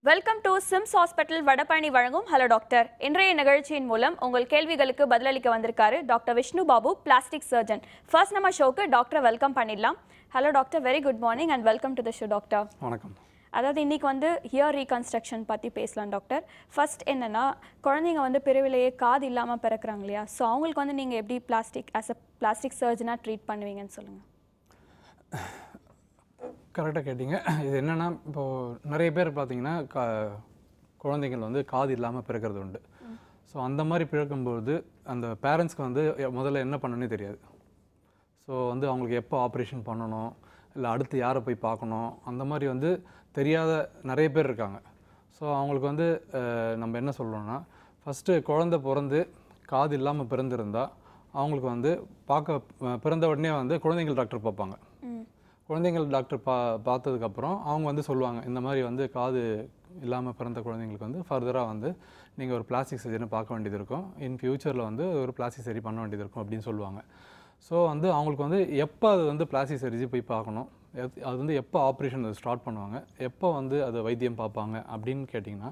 Welcome to SIMS hospital Vadapalani வழங்கும் hello doctor இன்றைய நிகழ்ச்சியின் மூலம் உங்கள் கேள்விகளுக்கு பதிலளிக்க வந்திருக்காரு doctor Vishnu Babu plastic surgeon first நம்ம ஷோக்கு டாக்டரை வெல்கம் பண்ணிடலாம் hello doctor very good morning and welcome to the show doctor வணக்கம் அதாவது இன்னைக்கு வந்து ஹியர் ரீகன்ஸ்ட்ரக்ஷன் பற்றி பேசலாம் டாக்டர் ஃபர்ஸ்ட் என்னன்னா குழந்தைங்க வந்து பிறவிலேயே காது இல்லாமல் பிறக்கிறாங்க இல்லையா ஸோ அவங்களுக்கு வந்து நீங்கள் எப்படி பிளாஸ்டிக் ஆஸ் அ பிளாஸ்டிக் சர்ஜனாக ட்ரீட் பண்ணுவீங்கன்னு சொல்லுங்கள் கரெக்டாக கேட்டிங்க இது என்னென்னா இப்போது நிறைய பேர் பார்த்தீங்கன்னா கா குழந்தைகள் வந்து காது இல்லாமல் பிறக்கிறது உண்டு ஸோ அந்த மாதிரி பிறக்கும்போது அந்த பேரண்ட்ஸ்க்கு வந்து எ- முதல்ல என்ன பண்ணணும்னே தெரியாது ஸோ வந்து அவங்களுக்கு எப்போ ஆப்ரேஷன் பண்ணணும் இல்லை அடுத்து யாரை போய் பார்க்கணும் அந்த மாதிரி வந்து தெரியாத நிறைய பேர் இருக்காங்க ஸோ அவங்களுக்கு வந்து அஹ், நம்ம என்ன சொல்கிறோம்னா ஃபஸ்ட்டு குழந்தை பிறந்து காது இல்லாமல் பிறந்திருந்தா அவங்களுக்கு வந்து பார்க்க அஹ், பிறந்த உடனே வந்து குழந்தைகள் டாக்டர் பார்ப்பாங்க குழந்தைகள் டாக்டர் பா பார்த்ததுக்கப்புறம் அவங்க வந்து சொல்லுவாங்க இந்த மாதிரி வந்து காது இல்லாமல் பிறந்த குழந்தைங்களுக்கு வந்து ஃபர்தராக வந்து நீங்கள் ஒரு பிளாஸ்டிக் சர்ஜனை பார்க்க வேண்டியது இருக்கும் இன் ஃபியூச்சரில் வந்து ஒரு பிளாஸ்டிக் சர்ஜரி பண்ண வேண்டியது இருக்கும் அப்படின்னு சொல்லுவாங்க ஸோ வந்து அவங்களுக்கு வந்து எப்போ அது வந்து பிளாஸ்டிக் சர்ஜரி போய் பார்க்கணும் எத்- அது வந்து எப்போ ஆப்ரேஷன் அது ஸ்டார்ட் பண்ணுவாங்க எப்போ வந்து அதை வைத்தியம் பார்ப்பாங்க அப்படின்னு கேட்டிங்கன்னா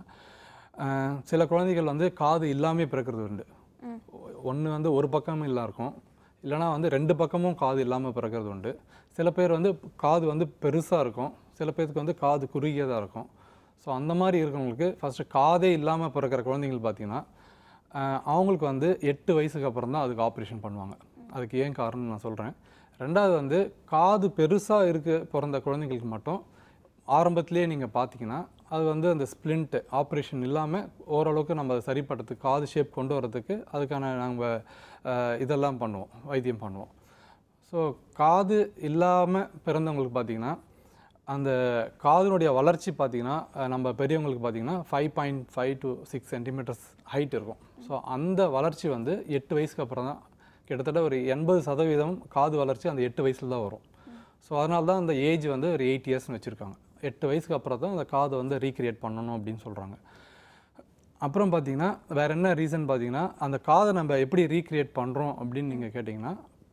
அஹ், சில குழந்தைகள் வந்து காது இல்லாமல் பிறக்கிறது உண்டு ஒன்று வந்து ஒரு பக்கமும் இல்லா இருக்கும் இல்லைனா வந்து ரெண்டு பக்கமும் காது இல்லாமல் பிறக்கிறது உண்டு சில பேர் வந்து காது வந்து பெருசாக இருக்கும் சில பேருக்கு வந்து காது குறுகியதாக இருக்கும் ஸோ அந்த மாதிரி இருக்கிறவங்களுக்கு ஃபஸ்ட்டு காதே இல்லாமல் பிறக்கிற குழந்தைங்கள் பார்த்தீங்கன்னா ஆஹ், அவங்களுக்கு வந்து எட்டு வயசுக்கு அப்புறம் தான் அதுக்கு ஆப்ரேஷன் பண்ணுவாங்க அதுக்கு ஏன் காரணம் நான் சொல்கிறேன் ரெண்டாவது வந்து காது பெருசாக இருக்க பிறந்த குழந்தைங்களுக்கு மட்டும் ஆரம்பத்திலேயே நீங்கள் பார்த்தீங்கன்னா அது வந்து அந்த ஸ்ப்ளிண்ட் ஆப்ரேஷன் இல்லாமல் ஓரளவுக்கு நம்ம அதை சரிப்படுறதுக்கு காது ஷேப் கொண்டு வரதுக்கு அதுக்கான நம்ம அஹ், இதெல்லாம் பண்ணுவோம் வைத்தியம் பண்ணுவோம் ஸோ காது இல்லாமல் பிறந்தவங்களுக்கு பார்த்தீங்கன்னா அந்த காதினுடைய வளர்ச்சி பார்த்தீங்கன்னா அஹ், நம்ம பெரியவங்களுக்கு பார்த்தீங்கன்னா five point five to six centimeters height இருக்கும் ஸோ அந்த வளர்ச்சி வந்து எட்டு வயசுக்கு அப்புறம் தான் கிட்டத்தட்ட ஒரு எண்பது சதவீதம் காது வளர்ச்சி அந்த எட்டு வயசில் தான் வரும் ஸோ அதனால தான் அந்த ஏஜ் வந்து ஒரு எயிட் இயர்ஸ்னு வச்சுருக்காங்க எட்டு வயசுக்கு அப்புறம் தான் அந்த காதை வந்து ரீக்ரியேட் பண்ணணும் அப்படின்னு சொல்கிறாங்க அப்புறம் பார்த்தீங்கன்னா வேற என்ன ரீசன் பார்த்தீங்கன்னா அந்த காதை நம்ம எப்படி ரீக்ரியேட் பண்ணுறோம் அப்படின்னு நீங்கள் கேட்டிங்கன்னா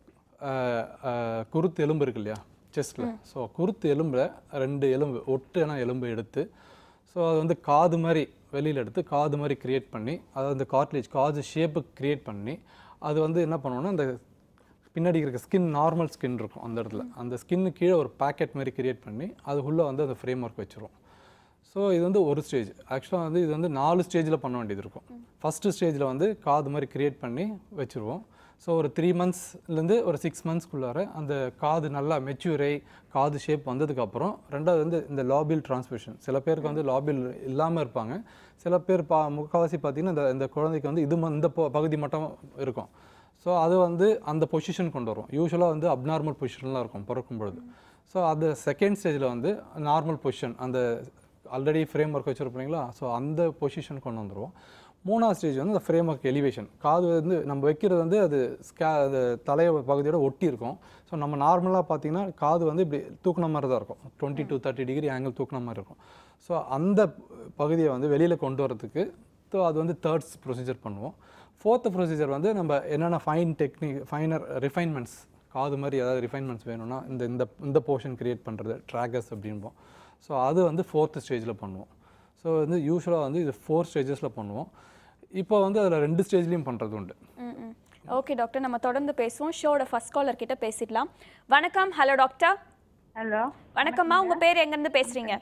அஹ், அஹ், குருத்து எலும்பு இருக்கு இல்லையா செஸ்ட்டில் ஸோ குருத்து எலும்பில் ரெண்டு எலும்பு ஒட்டுன எலும்பு எடுத்து ஸோ அது வந்து காது மாதிரி வெளியில் எடுத்து காது மாதிரி கிரியேட் பண்ணி அதை வந்து கார்ட்லேஜ் காது ஷேப்புக்கு கிரியேட் பண்ணி அது வந்து என்ன பண்ணுவோம்னா அந்த பின்னாடி இருக்க ஸ்கின் நார்மல் ஸ்கின் இருக்கும் அந்த இடத்துல அந்த ஸ்கின்னு கீழே ஒரு பேக்கெட் மாதிரி கிரியேட் பண்ணி அதுக்குள்ளே வந்து அந்த ஃப்ரேம் ஒர்க் வச்சிரும் ஸோ இது வந்து ஒரு ஸ்டேஜ் ஆக்சுவலாக வந்து இது வந்து நாலு ஸ்டேஜில் பண்ண வேண்டியது இருக்கும் ஃபஸ்ட்டு ஸ்டேஜில் வந்து காது மாதிரி கிரியேட் பண்ணி வச்சுருவோம் ஸோ ஒரு த்ரீ மந்த்ஸ்லேருந்து ஒரு சிக்ஸ் மந்த்ஸ்க்குள்ளார அந்த காது நல்லா மெச்சூரை காது ஷேப் வந்ததுக்கப்புறம் ரெண்டாவது வந்து இந்த லாபில் டிரான்ஸ்மிஷன் சில பேருக்கு வந்து லாபில் இல்லாமல் இருப்பாங்க சில பேர் பா முக்கால்வாசி பார்த்தீங்கன்னா இந்த இந்த குழந்தைக்கு வந்து இது ம- இந்த ப- பகுதி மட்டும் இருக்கும் ஸோ அது வந்து அந்த பொசிஷன் கொண்டு வரும் யூஸ்வலாக வந்து அப்நார்மல் பொசிஷன்லாம் இருக்கும் பிறக்கும் பொழுது ஸோ அந்த செகண்ட் ஸ்டேஜில் வந்து நார்மல் பொசிஷன் அந்த ஆல்ரெடி ஃப்ரேம் ஒர்க் வச்சுருப்பீங்களா ஸோ அந்த பொசிஷன் கொண்டு வந்துருவோம் மூணாவது ஸ்டேஜ் வந்து அந்த ஃப்ரேம் ஒர்க் எலிவேஷன் காது வந்து நம்ம வைக்கிறது வந்து அது ஸ்கே அந்த தலைய பகுதியோட ஒட்டி இருக்கும் ஸோ நம்ம நார்மலாக பார்த்தீங்கன்னா காது வந்து இப்படி தூக்குன மாதிரி தான் இருக்கும் twenty to thirty degree angle தூக்குன மாதிரி இருக்கும் ஸோ அந்த பகுதியை வந்து வெளியில் கொண்டு வரதுக்கு ஸோ அது வந்து தேர்ட்ஸ் ப்ரொசீஜர் பண்ணுவோம் ஃபோர்த்து ப்ரொசீஜர் வந்து நம்ம என்னென்ன ஃபைன் டெக்னிக் ஃபைனர் ரிஃபைன்மெண்ட்ஸ் காது மாதிரி ஏதாவது ரிஃபைன்மெண்ட்ஸ் வேணும்னா இந்த இந்த இந்த போர்ஷன் கிரியேட் பண்ணுறது ட்ராகர்ஸ் அப்படின்போம் ஸோ அது வந்து ஃபோர்த்து ஸ்டேஜில் பண்ணுவோம் ஸோ வந்து யூஸ்வலாக வந்து இது ஃபோர் ஸ்டேஜஸில் பண்ணுவோம் இப்போ வந்து அதில் ரெண்டு ஸ்டேஜ்லேயும் பண்ணுறது உண்டு ம் ம் ஓகே டாக்டர் நம்ம தொடர்ந்து பேசுவோம் ஷோட ஃபர்ஸ்ட் காலர் கிட்ட பேசிடலாம் வணக்கம் ஹலோ டாக்டர் ஹலோ வணக்கம்மா உங்க பேர் எங்கேருந்து பேசுறீங்க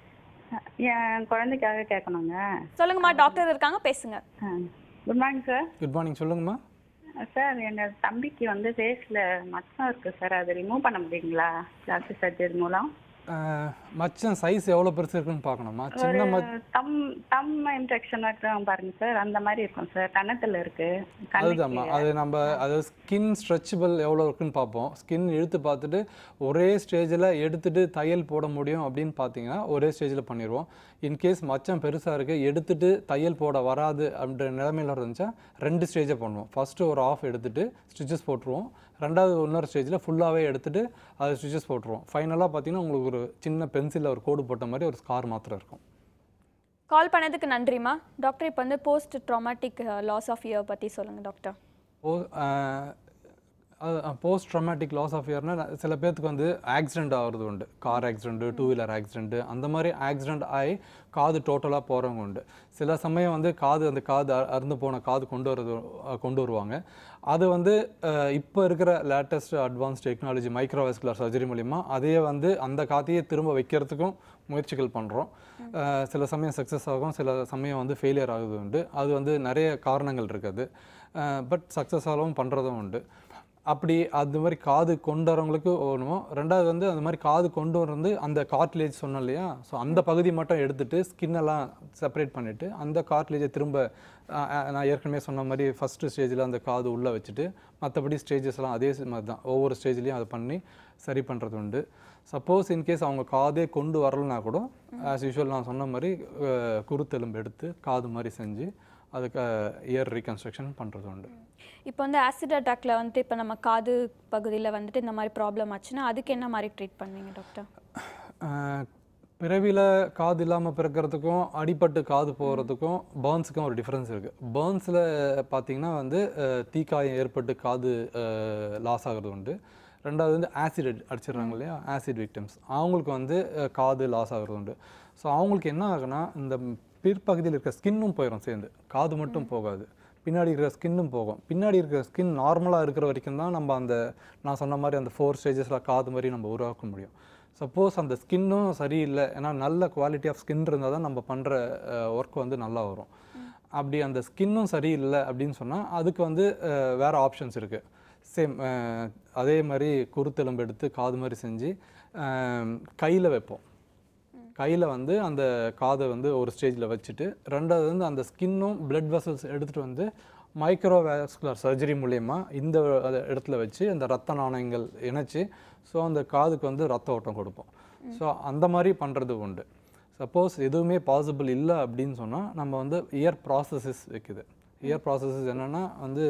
என் குழந்தைக்காக கேட்கணுங்க சொல்லுங்கம்மா டாக்டர் இருக்காங்க பேசுங்க good morning sir good morning சொல்லுங்கம்மா சார் எங்கள் தம்பிக்கு வந்து ஃபேஸில் மச்சம் இருக்குது சார் அதை ரிமூவ் பண்ண முடியுங்களா பிளாஸ்டிக் சர்ஜரி மூலம் அஹ், மச்சம் சைஸ் எவ்வளோ பெருசு இருக்குன்னு பார்க்கணுமா சின்ன ம தம் தம் இன்ஃபெக்ஷன் இருக்கும் பாருங்க சார் அந்த மாதிரி இருக்கும் சார் கன்னத்தில் இருக்கு அதுதாம்மா அது நம்ம அது ஸ்கின் ஸ்ட்ரெச்சபிள் எவ்வளோ இருக்குன்னு பார்ப்போம் ஸ்கின் இழுத்து பார்த்துட்டு ஒரே ஸ்டேஜில் எடுத்துட்டு தையல் போட முடியும் அப்படின்னு பார்த்தீங்கன்னா ஒரே ஸ்டேஜில் பண்ணிடுவோம் இன்கேஸ் மச்சம் பெருசாக இருக்குது எடுத்துட்டு தையல் போட வராது அப்படின்ற நிலைமையில இருந்துச்சா ரெண்டு ஸ்டேஜை பண்ணுவோம் ஃபஸ்ட்டு ஒரு ஆஃப் எடுத்துட்டு ஸ்டிச்சஸ் போட்டுருவோம் ரெண்டாவது இன்னொரு ஸ்டேஜில் ஃபுல்லாகவே எடுத்துட்டு அது ஸ்டிச்சஸ் போட்டுருவோம் ஃபைனலாக பார்த்தீங்கன்னா உங்களுக்கு ஒரு சின்ன பென்சிலில் ஒரு கோடு போட்ட மாதிரி ஒரு ஸ்கார் மாத்திரம் இருக்கும் கால் பண்ணதுக்கு நன்றிம்மா டாக்டர் இப்போ வந்து post traumatic loss of ear பற்றி சொல்லுங்க டாக்டர் ஓ அஹ், போஸ்ட் ட்ரமாட்டிக் லாஸ் ஆஃப் இயர்னா சில பேர்த்துக்கு வந்து ஆக்சிடென்ட் ஆகிறது உண்டு car accident two wheeler accident அந்த மாதிரி ஆக்சிடென்ட் ஆகி காது டோட்டலாக போகிறவங்க உண்டு சில சமயம் வந்து காது அந்த காது அ- அறுந்து போன காது கொண்டு வரது அஹ், கொண்டு வருவாங்க அது வந்து இப்போ இருக்கிற latest advance technology microvascular surgery மூலிமா அதையே வந்து அந்த காதையே திரும்ப வைக்கிறதுக்கும் முயற்சிகள் பண்ணுறோம் சில சமயம் சக்ஸஸ் ஆகும் சில சமயம் வந்து ஃபெயிலியர் ஆகுது உண்டு அது வந்து நிறைய காரணங்கள் இருக்குது பட் சக்ஸஸ் ஆகவும் பண்ணுறதும் உண்டு அப்படி அது மாதிரி காது கொண்டு வரவங்களுக்கு ஒன்றுமோ ரெண்டாவது வந்து அந்த மாதிரி காது கொண்டு வந்து அந்த கார்ட்லேஜ் சொன்னோம் இல்லையா ஸோ அந்த பகுதி மட்டும் எடுத்துட்டு ஸ்கின்னெல்லாம் செப்பரேட் பண்ணிவிட்டு அந்த கார்ட்லேஜை திரும்ப அஹ், அஹ், நான் ஏற்கனவே சொன்ன மாதிரி ஃபஸ்ட்டு ஸ்டேஜில் அந்த காது உள்ளே வச்சுட்டு மற்றபடி ஸ்டேஜஸ்லாம் அதே மாதிரி தான் ஒவ்வொரு ஸ்டேஜ்லேயும் அதை பண்ணி சரி பண்ணுறது உண்டு சப்போஸ் இன்கேஸ் அவங்க காதே கொண்டு வரலனா கூட ஆஸ் யூஷுவல் நான் சொன்ன மாதிரி அஹ், குருத்தெலும்பு எடுத்து காது மாதிரி செஞ்சு அதுக்கு இயர் ரீகன்ஸ்ட்ரக்ஷன் பண்ணுறது உண்டு இப்போ வந்து ஆசிட் அட்டாக்ல வந்துட்டு இப்போ நம்ம காது பகுதியில் வந்துட்டு இந்த மாதிரி ப்ராப்ளம் ஆச்சுன்னா அதுக்கு என்ன மாதிரி ட்ரீட் பண்ணுவீங்க டாக்டர் பிறவியில் காது இல்லாமல் பிறக்கிறதுக்கும் அடிபட்டு காது போகிறதுக்கும் பேர்ன்ஸுக்கும் ஒரு டிஃப்ரென்ஸ் இருக்குது பேர்ன்ஸில் பார்த்தீங்கன்னா வந்து அஹ், தீக்காயம் ஏற்பட்டு காது லாஸ் ஆகிறது உண்டு ரெண்டாவது வந்து ஆசிட் அடிச்சிடுறாங்க இல்லையா ஆசிட் விக்டிம்ஸ் அவங்களுக்கு வந்து அஹ், காது லாஸ் ஆகிறது உண்டு ஸோ அவங்களுக்கு என்ன ஆகுனா இந்த பிற்பகுதியில் இருக்கிற ஸ்கின்னும் போயிடும் சேர்ந்து காது மட்டும் போகாது பின்னாடி இருக்கிற ஸ்கின்னும் போகும் பின்னாடி இருக்கிற ஸ்கின் நார்மலாக இருக்கிற வரைக்கும் தான் நம்ம அந்த நான் சொன்ன மாதிரி அந்த ஃபோர் ஸ்டேஜஸில் காது மாதிரி நம்ம உருவாக்க முடியும் சப்போஸ் அந்த ஸ்கின்னும் சரியில்லை ஏன்னா நல்ல குவாலிட்டி ஆஃப் ஸ்கின் இருந்தால் தான் நம்ம பண்ணுற ஒர்க் வந்து நல்லா வரும் அப்படி அந்த ஸ்கின்னும் சரியில்லை அப்படின்னு சொன்னால் அதுக்கு வந்து அஹ், வேற ஆப்ஷன்ஸ் இருக்குது சேம் அதே மாதிரி குருத்தெலும்பு எடுத்து காது மாதிரி செஞ்சு கையில் வைப்போம் கையில் வந்து அந்த காதை வந்து ஒரு ஸ்டேஜில் வச்சுட்டு ரெண்டாவது வந்து அந்த ஸ்கின்னும் பிளட் வெசல்ஸ் எடுத்துகிட்டு வந்து மைக்ரோவாஸ்குலர் சர்ஜரி மூலயமா இந்த அத- இடத்துல வச்சு அந்த ரத்த நாணயங்கள் இணைச்சி ஸோ அந்த காதுக்கு வந்து ரத்த ஓட்டம் கொடுப்போம் ஸோ அந்த மாதிரி பண்ணுறது உண்டு சப்போஸ் எதுவுமே பாசிபிள் இல்லை அப்படின்னு சொன்னால் நம்ம வந்து இயர் ப்ராசஸஸ் வைக்குது இயர் ப்ராசஸஸ் என்னென்னா வந்து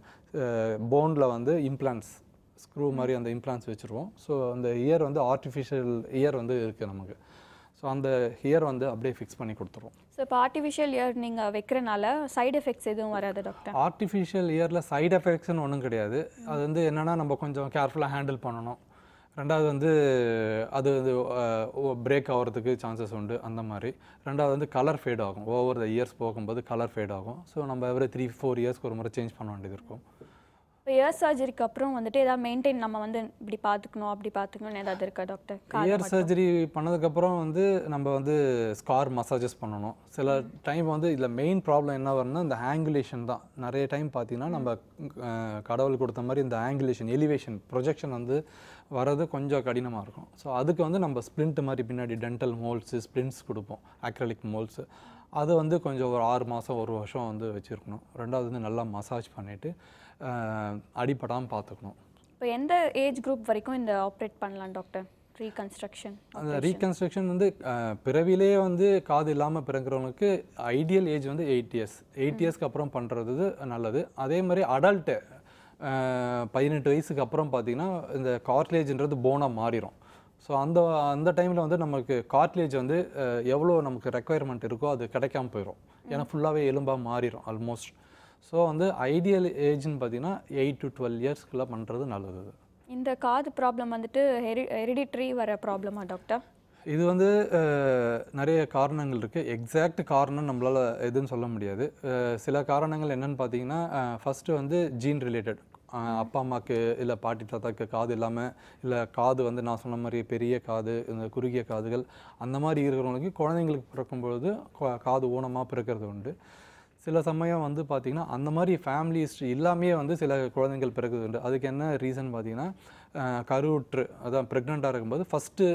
போனில் வந்து இம்ப்ளான்ஸ் ஸ்க்ரூ மாதிரி அந்த இம்ப்ளான்ஸ் வச்சுருவோம் ஸோ அந்த இயர் வந்து ஆர்டிஃபிஷியல் இயர் வந்து இருக்குது நமக்கு ஸோ அந்த இயர் வந்து அப்படியே ஃபிக்ஸ் பண்ணி கொடுத்துருவோம் ஸோ இப்போ ஆர்டிஃபிஷியல் இயர் நீங்கள் வைக்கிறனால சைடு எஃபெக்ட்ஸ் எதுவும் வராது டாக்டர் ஆர்டிஃபிஷியல் இயரில் சைடு எஃபெக்ட்ஸ்னு ஒன்றும் கிடையாது அது வந்து என்னென்னா நம்ம கொஞ்சம் கேர்ஃபுல்லாக ஹேண்டில் பண்ணணும் ரெண்டாவது வந்து அது வந்து பிரேக் ஆகிறதுக்கு சான்சஸ் உண்டு அந்த மாதிரி ரெண்டாவது வந்து கலர் ஃபேட் ஆகும் ஓவர் த இயர்ஸ் போகும்போது கலர் ஃபேட் ஆகும் ஸோ நம்ம எவரி த்ரீ ஃபோர் இயர்ஸ்க்கு ஒரு முறை சேஞ்ச் பண்ண வேண்டியது இருக்கும் இப்போ இயர் சர்ஜரிக்கு அப்புறம் வந்துட்டு ஏதாவது மெயின்டைன் நம்ம வந்து இப்படி பார்த்துக்கணும் அப்படி பார்த்துக்கணும்னு ஏதாவது இருக்கா டாக்டர் காது இயர் மட்டும். சர்ஜரி பண்ணதுக்கப்புறம் வந்து நம்ம வந்து ஸ்கார் மசாஜஸ் பண்ணணும் சில டைம் வந்து இதில் மெயின் ப்ராப்ளம் என்ன வரும்னா இந்த ஆங்குலேஷன் தான் நிறைய டைம் பார்த்தீங்கன்னா நம்ம அஹ், கடவுள் கொடுத்த மாதிரி இந்த ஆங்குலேஷன் எலிவேஷன் ப்ரொஜெக்ஷன் வந்து வர்றது கொஞ்சம் கடினமாக இருக்கும் ஸோ அதுக்கு வந்து நம்ம ஸ்ப்ளிண்ட் மாதிரி பின்னாடி டென்டல் மோல்ஸு ஸ்ப்ளின்ட்ஸ் கொடுப்போம் அக்ரலிக் மோல்ஸு அது வந்து கொஞ்சம் ஒரு ஆறு மாதம் ஒரு வருஷம் வந்து வச்சுருக்கணும் ரெண்டாவது வந்து நல்லா மசாஜ் பண்ணிவிட்டு அடிப்படாமல் பார்த்துக்கணும் இப்போ எந்த ஏஜ் குரூப் வரைக்கும் இந்த ஆப்ரேட் பண்ணலாம் டாக்டர் ரீகன்ஸ்ட்ரக்ஷன் அந்த ரீகன்ஸ்ட்ரக்ஷன் வந்து அஹ், பிறவிலே வந்து காது இல்லாமல் பிறக்கிறவங்களுக்கு ஐடியல் ஏஜ் வந்து எயிட் இயர்ஸ் எயிட் இயர்ஸ்க்கு அப்புறம் பண்ணுறது நல்லது அதே மாதிரி அடல்ட்டு பதினெட்டு வயசுக்கு அப்புறம் பார்த்தீங்கன்னா இந்த கார்ட்லேஜ்ன்றது போனாக மாறிடும் ஸோ அந்த அந்த டைமில் வந்து நமக்கு கார்ட்லேஜ் வந்து அஹ், எவ்வளோ நமக்கு ரெக்குயர்மெண்ட் இருக்கோ அது கிடைக்காம போயிடும் ஏன்னா ஃபுல்லாகவே எலும்பாக மாறிடும் ஆல்மோஸ்ட் ஸோ வந்து ஐடியல் ஏஜ்னு பார்த்தீங்கன்னா எயிட் டு டுவெல் இயர்ஸ்க்குள்ளே பண்ணுறது நல்லது அது. இந்த காது ப்ராப்ளம் வந்துட்டு ஹெரி ஹெரிடிட்ரி வர ப்ராப்ளமா டாக்டர் இது வந்து அஹ், நிறைய காரணங்கள் இருக்குது எக்ஸாக்ட் காரணம் நம்மளால் எதுன்னு சொல்ல முடியாது அஹ், சில காரணங்கள் என்னன்னு பார்த்தீங்கன்னா ஃபஸ்ட்டு வந்து ஜீன் ரிலேட்டட் அப்பா அம்மாவுக்கு இல்லை பாட்டி தாத்தாக்கு காது இல்லாமல் இல்லை காது வந்து நான் சொன்ன மாதிரி பெரிய காது இந்த குறுகிய காதுகள் அந்த மாதிரி இருக்கிறவங்களுக்கு குழந்தைங்களுக்கு பிறக்கும் பொழுது கா- காது ஊனமாக பிறக்கிறது உண்டு சில சமயம் வந்து பார்த்திங்கன்னா அந்த மாதிரி ஃபேமிலி ஹிஸ்ட்ரி இல்லாமையே வந்து சில குழந்தைகள் பிறகுது உண்டு அதுக்கு என்ன ரீசன் பார்த்தீங்கன்னா அஹ், கருவுற்று அதான் ப்ரெக்னெண்ட்டாக இருக்கும்போது ஃபஸ்ட்டு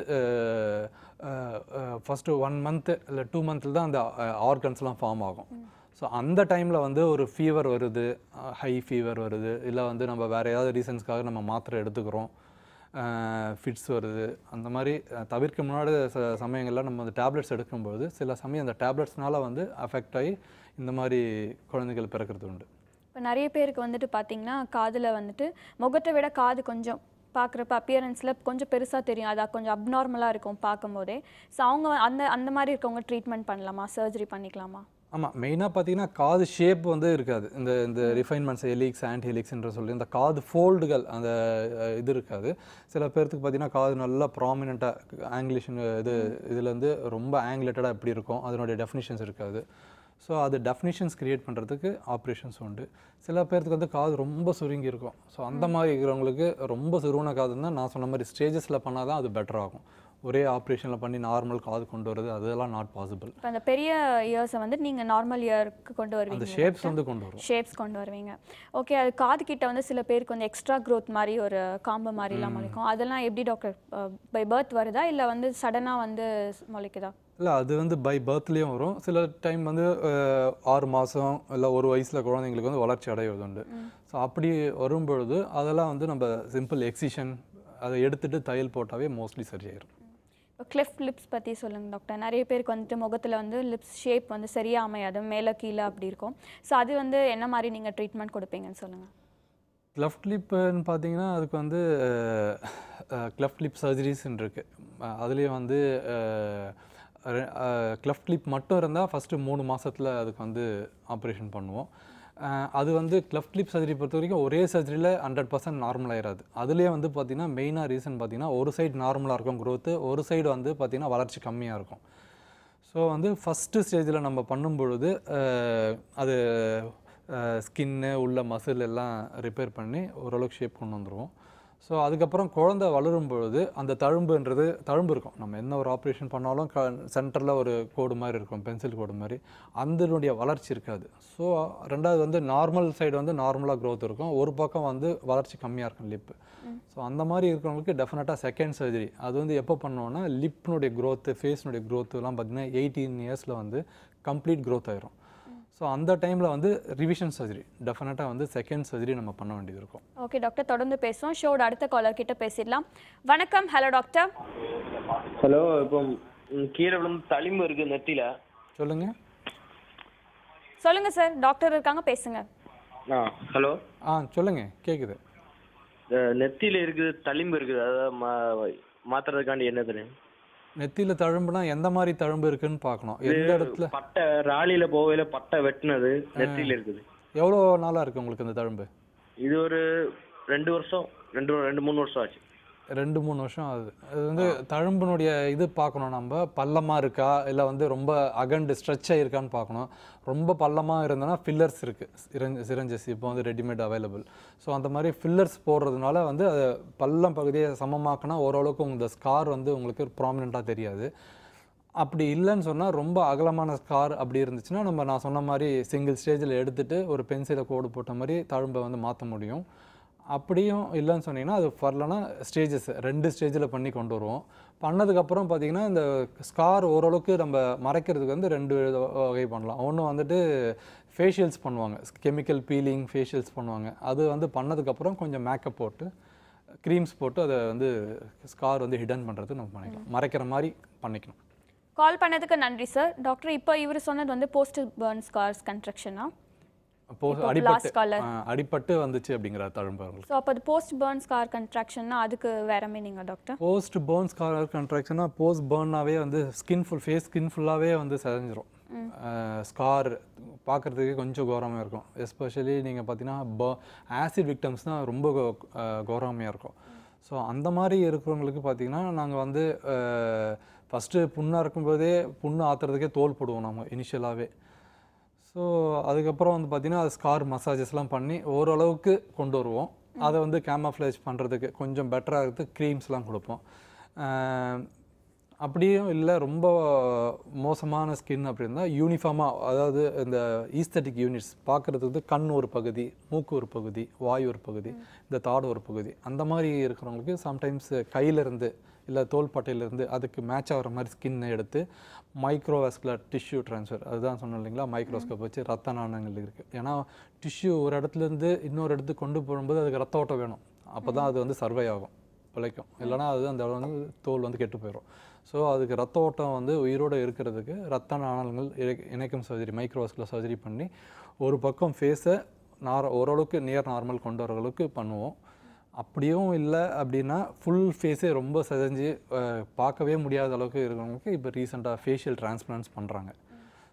ஃபஸ்ட்டு ஒன் மந்த்து இல்லை டூ மந்த்தில் தான் அந்த ஆர்கன்ஸ்லாம் ஃபார்ம் ஆகும் ஸோ அந்த டைமில் வந்து ஒரு ஃபீவர் வருது ஹை ஃபீவர் வருது இல்லை வந்து நம்ம வேறு ஏதாவது ரீசன்ஸ்க்காக நம்ம மாத்திரை எடுத்துக்கிறோம் ஃபிட்ஸ் வருது அந்த மாதிரி அஹ், தவிர்க்க முன்னாடி ச சமயங்களில் நம்ம அந்த டேப்லெட்ஸ் எடுக்கும்போது சில சமயம் அந்த டேப்லெட்ஸ்னால வந்து அஃபெக்ட் ஆகி இந்த மாதிரி குழந்தைகள் பிறக்கிறது உண்டு இப்போ நிறைய பேருக்கு வந்துட்டு பார்த்தீங்கன்னா காதில் வந்துட்டு முகத்தை விட காது கொஞ்சம் பார்க்குறப்ப அப்பியரன்ஸில் கொஞ்சம் பெருசாக தெரியும் அது கொஞ்சம் அப்நார்மலாக இருக்கும் பார்க்கும்போதே ஸோ அவங்க அந்த அந்த மாதிரி இருக்கவங்க ட்ரீட்மெண்ட் பண்ணலாமா சர்ஜரி பண்ணிக்கலாமா ஆமாம் மெயினாக பார்த்தீங்கன்னா காது ஷேப் வந்து இருக்காது இந்த இந்த ரிஃபைன்மெண்ட்ஸ் ஹெலிக்ஸ் ஆண்ட் ஹெலிக்ஸ்ன்ற சொல்லி இந்த காது ஃபோல்டுகள் அந்த அஹ், இது இருக்காது சில பேர்த்துக்கு பார்த்தீங்கன்னா காது நல்லா ப்ராமினெண்ட்டாக ஆங்கிலிஷன் இது இதுலேருந்து ரொம்ப ஆங்கிலேட்டடாக எப்படி இருக்கும் அதனுடைய டெஃபினிஷன்ஸ் இருக்காது ஸோ அது டெஃபினிஷன்ஸ் கிரியேட் பண்ணுறதுக்கு ஆப்ரேஷன்ஸ் உண்டு சில பேர்த்துக்கு வந்து காது ரொம்ப சுருங்கி இருக்கும் ஸோ அந்த மாதிரி இருக்கிறவங்களுக்கு ரொம்ப சுருங்கின காது தான் நான் சொன்ன மாதிரி ஸ்டேஜஸில் பண்ணால் தான் அது பெட்டர் ஆகும் ஒரே ஆப்ரேஷனில் பண்ணி நார்மல் காது கொண்டு வரது அதெல்லாம் நாட் பாசிபிள் இப்போ அந்த பெரிய இயர்ஸை வந்து நீங்கள் நார்மல் இயருக்கு கொண்டு அந்த வருவீங்க ஷேப்ஸ் வந்து கொண்டு வரும் ஷேப்ஸ் கொண்டு வருவீங்க ஓகே அது காது கிட்ட வந்து சில பேருக்கு வந்து எக்ஸ்ட்ரா growth மாதிரி ஒரு காம்பு மாதிரிலாம் முளைக்கும் அதெல்லாம் எப்படி டாக்டர் பை பர்த் வருதா இல்லை வந்து சடனாக வந்து முளைக்குதா இல்லை அது வந்து பை பர்த்லேயும் வரும் சில டைம் வந்து அஹ், ஆறு மாதம் இல்லை ஒரு வயசில் குழந்தைங்களுக்கு வந்து வளர்ச்சி அடைவது உண்டு ஸோ அப்படி வரும்பொழுது அதெல்லாம் வந்து நம்ம சிம்பிள் எக்ஸிஷன் அதை எடுத்துட்டு தையல் போட்டாவே மோஸ்ட்லி சரியாயிரும் இப்போ கிளிஃப் லிப்ஸ் பற்றி சொல்லுங்க டாக்டர் நிறைய பேருக்கு வந்துட்டு முகத்தில் வந்து லிப்ஸ் ஷேப் வந்து சரியாக அமையாது மேலே கீழே அப்படி இருக்கும் ஸோ அது வந்து என்ன மாதிரி நீங்கள் ட்ரீட்மெண்ட் கொடுப்பீங்கன்னு சொல்லுங்கள் கிளஃப்ட் லிப்புன்னு பார்த்தீங்கன்னா அதுக்கு வந்து கிளஃப்ட் லிப் சர்ஜரிஸ்ன்னு இருக்குது அதுலேயும் வந்து கிளஃப்ட் லிப் மட்டும் இருந்தால் ஃபஸ்ட்டு மூணு மாசத்துல அதுக்கு வந்து ஆப்ரேஷன் பண்ணுவோம் அஹ், அது வந்து கிளஃப்ட் லிப் சர்ஜரி பொறுத்த வரைக்கும் ஒரே சர்ஜரியில் ஹண்ட்ரட் பர்சன்ட் நார்மல் ஆயிடாது அதுலேயே வந்து பார்த்தீங்கன்னா மெயினாக ரீசன் பார்த்தீங்கன்னா ஒரு சைடு நார்மலாக இருக்கும் growth ஒரு சைடு வந்து பார்த்தீங்கன்னா வளர்ச்சி கம்மியாக இருக்கும் ஸோ வந்து ஃபஸ்ட்டு ஸ்டேஜில் நம்ம பண்ணும் பொழுது அஹ், அது ஸ்கின்னு உள்ள மசில் எல்லாம் ரிப்பேர் பண்ணி ஓரளவுக்கு ஷேப் கொண்டு வந்துருவோம் ஸோ அதுக்கப்புறம் குழந்தை வளரும் பொழுது அந்த தழும்புன்றது தழும்பு இருக்கும் நம்ம என்ன ஒரு ஆப்ரேஷன் பண்ணாலும் க சென்டரில் ஒரு கோடு மாதிரி இருக்கும் பென்சில் கோடு மாதிரி அதனுடைய வளர்ச்சி இருக்காது ஸோ ரெண்டாவது வந்து நார்மல் சைடு வந்து நார்மலாக growth இருக்கும் ஒரு பக்கம் வந்து வளர்ச்சி கம்மியாக இருக்கும் லிப்பு ஸோ அந்த மாதிரி இருக்கிறவங்களுக்கு டெஃபினட்டாக செகண்ட் சர்ஜரி அது வந்து எப்போ பண்ணுவோம்னா லிப்னுடைய growth ஃபேஸ்னுடைய growth எல்லாம் பார்த்தீங்கன்னா எயிட்டீன் இயர்ஸில் வந்து கம்ப்ளீட் growth ஆயிரும் ஸோ அந்த டைமில் வந்து ரிவிஷன் சர்ஜரி டெஃபினட்டாக வந்து செகண்ட் சர்ஜரி நம்ம பண்ண வேண்டியது இருக்கும் ஓகே டாக்டர் தொடர்ந்து பேசுவோம் ஷோட அடுத்த காலர் கிட்ட பேசிடலாம் வணக்கம் ஹலோ டாக்டர் ஹலோ இப்போ ம், கீழே விழுந்து தளிம்பு இருக்கு நெத்தியில சொல்லுங்கள் சொல்லுங்க சார் டாக்டர் இருக்காங்க பேசுங்க ஆ ஹலோ ஆ சொல்லுங்கள் கேட்குது நெத்தியில இருக்குது தளிம்பு இருக்குது அதை மா மாத்துறதுக்காண்டி என்ன தெரியும் நெத்தியில் தழும்புனா எந்த மாதிரி தழும்பு இருக்குன்னு பார்க்கணும் எந்த இடத்துல பட்டை ராலியில போகையில பட்டை வெட்டினது நெத்தியில இருக்குது எவ்வளோ நாளாக இருக்குது உங்களுக்கு இந்த தழும்பு இது ஒரு ரெண்டு வருஷம் ரெண்டு ரெண்டு மூணு வருஷம் ஆச்சு ரெண்டு மூணு வருஷம் ஆகுது அது வந்து தழும்பினுடைய இது பார்க்கணும் நம்ம பள்ளமாக இருக்கா இல்லை வந்து ரொம்ப அகண்டு ஸ்ட்ரெச் ஆகிருக்கான்னு பார்க்கணும் ரொம்ப பள்ளமாக இருந்ததுன்னா ஃபில்லர்ஸ் இருக்குது சிரஞ்ச சிரஞ்சஸ் இப்போ வந்து ரெடிமேட் அவைலபிள் ஸோ அந்த மாதிரி ஃபில்லர்ஸ் போடுறதுனால வந்து அது பள்ளம் பகுதியை சமமாக்கினா ஓரளவுக்கு இந்த ஸ்கார் வந்து உங்களுக்கு ப்ராமினெண்ட்டாக தெரியாது அப்படி இல்லைன்னு சொன்னால் ரொம்ப அகலமான ஸ்கார் அப்படி இருந்துச்சுன்னா நம்ம நான் சொன்ன மாதிரி சிங்கிள் ஸ்டேஜில் எடுத்துட்டு ஒரு பென்சிலை கோடு போட்ட மாதிரி தழும்பை வந்து மாற்ற முடியும் அப்படியும் இல்லைன்னு சொன்னீங்கன்னா அது வரலன்னா ஸ்டேஜஸ் ரெண்டு ஸ்டேஜில் பண்ணி கொண்டு வருவோம் பண்ணதுக்கப்புறம் பார்த்தீங்கன்னா இந்த ஸ்கார் ஓரளவுக்கு நம்ம மறைக்கிறதுக்கு வந்து ரெண்டு வகை பண்ணலாம் ஒன்று வந்துட்டு ஃபேஷியல்ஸ் பண்ணுவாங்க கெமிக்கல் பீலிங் ஃபேஷியல்ஸ் பண்ணுவாங்க அது வந்து பண்ணதுக்கப்புறம் கொஞ்சம் மேக்கப் போட்டு க்ரீம்ஸ் போட்டு அதை வந்து ஸ்கார் வந்து ஹிடன் பண்ணுறதுக்கு நம்ம பண்ணிக்கலாம் மறைக்கிற மாதிரி பண்ணிக்கணும் கால் பண்ணதுக்கு நன்றி சார் டாக்டர் இப்போ இவர் சொன்னது வந்து போஸ்ட் பர்ன் ஸ்கார்ஸ் கன்ஸ்ட்ரக்ஷனா அப்போ இப்போ அடிபட்டு last caller. ஆ, அடிபட்டு வந்துச்சு அப்படிங்கிற தழும்பு அவங்களுக்கு ஸோ அப்போ அது போஸ்ட் பர்ன் ஸ்கார் கன்ஸ்ட்ரக்ஷன்னா அதுக்கு வேற மீனிங்கா டாக்டர் போஸ்ட் பேர்ன் ஸ்கார் கண்ட்ராக்ஷனா போஸ்ட் பேர்னாவே வந்து ஸ்கின் ஃபுல் ஃபேஸ் ஸ்கின் ஃபுல்லாகவே வந்து செதஞ்சிரும் ஸ்கார் பார்க்குறதுக்கு கொஞ்சம் கோரமாக இருக்கும் எஸ்பெஷலி நீங்கள் பார்த்தீங்கன்னா ஆசிட் விக்டம்ஸ் தான் ரொம்ப கோரமையாக இருக்கும் ஸோ அந்த மாதிரி இருக்கிறவங்களுக்கு பார்த்தீங்கன்னா நாங்கள் வந்து ஃபஸ்ட்டு புண்ணாக இருக்கும்போதே புண்ணு ஆற்றுறதுக்கே தோல் போடுவோம் நம்ம இனிஷியலாகவே ஸோ அதுக்கப்புறம் வந்து பார்த்தீங்கன்னா அது ஸ்கார் மசாஜஸ்லாம் பண்ணி ஓரளவுக்கு கொண்டு வருவோம் அதை வந்து கேமஃப்ளேஜ் பண்ணுறதுக்கு கொஞ்சம் பெட்டராக இருக்கிறதுக்கு க்ரீம்ஸ்லாம் கொடுப்போம் ஆஹ் அப்படியும் இல்லை ரொம்ப மோசமான ஸ்கின் அப்படி இருந்தால் யூனிஃபார்மாக அதாவது இந்த ஈஸ்தட்டிக் யூனிட்ஸ் பார்க்குறதுக்கு கண் ஒரு பகுதி மூக்கு ஒரு பகுதி வாய் ஒரு பகுதி இந்த தாடு ஒரு பகுதி அந்த மாதிரி இருக்கிறவங்களுக்கு சம்டைம்ஸ் கையிலேருந்து இல்லை தோள்பட்டையிலேருந்து அதுக்கு மேட்ச் ஆகிற மாதிரி ஸ்கின்னை எடுத்து மைக்ரோவாஸ்குலர் டிஷ்யூ ட்ரான்ஸ்ஃபர் அதுதான் சொன்னேன் இல்லைங்களா மைக்ரோஸ்கோப் வச்சு ரத்த நாணங்கள் இருக்குது ஏன்னா டிஷ்யூ ஒரு இடத்துலேருந்து இன்னொரு இடத்துக்கு கொண்டு போகும்போது அதுக்கு ரத்த ஓட்டம் வேணும் அப்போ தான் அது வந்து சர்வை ஆகும் பிழைக்கும் இல்லைனா அது அந்த இடம் வந்து தோல் வந்து கெட்டு போயிடும் ஸோ அதுக்கு ரத்த ஓட்டம் வந்து உயிரோடு இருக்கிறதுக்கு ரத்த நாணங்கள் இணை- இணைக்கும் சர்ஜரி மைக்ரோவாஸ்குலர் சர்ஜரி பண்ணி ஒரு பக்கம் ஃபேஸை நார் ஓரளவுக்கு நியர் நார்மல் கொண்டு வர அளவுக்கு பண்ணுவோம் அப்படியும் இல்லை அப்படின்னா ஃபுல் ஃபேஸே ரொம்ப செதஞ்சு அஹ், பார்க்கவே முடியாத அளவுக்கு இருக்கிறவங்களுக்கு இப்போ ரீசெண்டாக ஃபேஷியல் டிரான்ஸ்பிளான்ஸ் பண்ணுறாங்க